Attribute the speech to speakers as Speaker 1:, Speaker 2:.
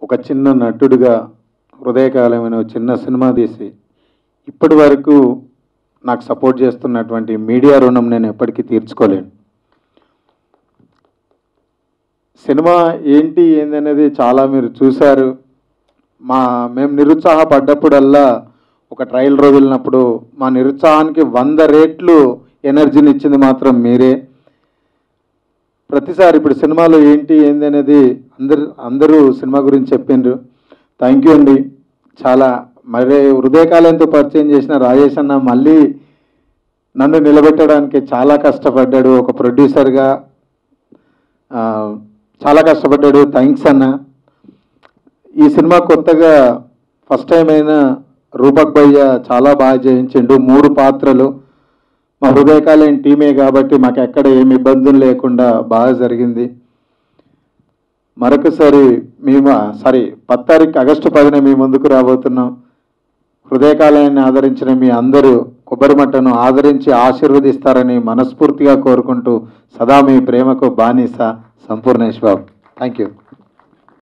Speaker 1: ఒక చిన్న నటుడిగా హృదయకాలమైన ఒక చిన్న సినిమా తీసి ఇప్పటి వరకు నాకు సపోర్ట్ చేస్తున్నటువంటి మీడియా రుణం నేను ఎప్పటికీ తీర్చుకోలేను సినిమా ఏంటి ఏందనేది చాలా మీరు చూశారు మా మేము నిరుత్సాహపడ్డప్పుడల్లా ఒక ట్రయల్ రోజులినప్పుడు మా నిరుత్సాహానికి వంద రేట్లు ఎనర్జీని ఇచ్చింది మాత్రం మీరే ప్రతిసారి ఇప్పుడు సినిమాలో ఏంటి ఏంది అనేది అందరు అందరూ సినిమా గురించి చెప్పిండ్రు థ్యాంక్ యూ అండి చాలా మరి హృదయకాలంతో పరిచయం చేసిన రాజేష్ అన్న మళ్ళీ నన్ను నిలబెట్టడానికి చాలా కష్టపడ్డాడు ఒక ప్రొడ్యూసర్గా ఆ, చాలా కష్టపడ్డాడు థ్యాంక్స్ అన్న ఈ సినిమా కొత్తగా ఫస్ట్ టైం అయినా రూపక్ భయ్య చాలా బాగా చేయించిండు మూడు పాత్రలు మా హృదయకాలం టీమే కాబట్టి మాకు ఎక్కడ ఏమి ఇబ్బందులు లేకుండా బాగా జరిగింది మరొకసారి మేము సారీ పది తారీఖు ఆగస్టు పదిన మీ ముందుకు రాబోతున్నాం హృదయకాలాన్ని ఆదరించిన మీ అందరూ కొబ్బరిమట్టను ఆదరించి ఆశీర్వదిస్తారని మనస్ఫూర్తిగా కోరుకుంటూ సదా మీ ప్రేమకు బానిస సంపూర్ణేష్ బాబు థ్యాంక్ యూ